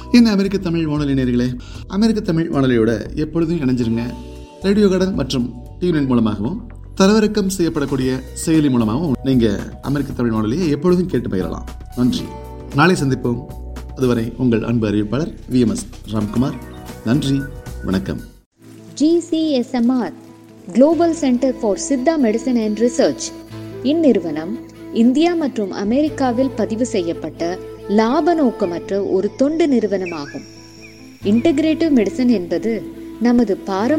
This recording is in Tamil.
இந்த அமெரிக்க தமிழ் வானொலி நேர்களே அமெரிக்க தமிழ் வானொலியோட எப்பொழுதும் இணைஞ்சிருங்க ரேடியோ கார்டன் மற்றும் டிவினின் மூலமாகவும் தரவிறக்கம் செய்யப்படக்கூடிய செயலி மூலமாகவும் நீங்க அமெரிக்க தமிழ் வானொலியை எப்பொழுதும் கேட்டு பயிரலாம் நன்றி நாளை சந்திப்போம் அதுவரை உங்கள் அன்பு அறிவிப்பாளர் வி எம் எஸ் ராம்குமார் நன்றி வணக்கம் GCSMR global centre for Siddha medicine and research இந்நிறுவனம் இந்தியா மற்றும் அமெரிக்காவில் பதிவு செய்யப்பட்ட லாப நோக்கமற்ற ஒரு தொண்டு நிறுவனமாகும் இன்டகிரேட்டிவ் மெடிசன் என்பது நமது பாரம்பரிய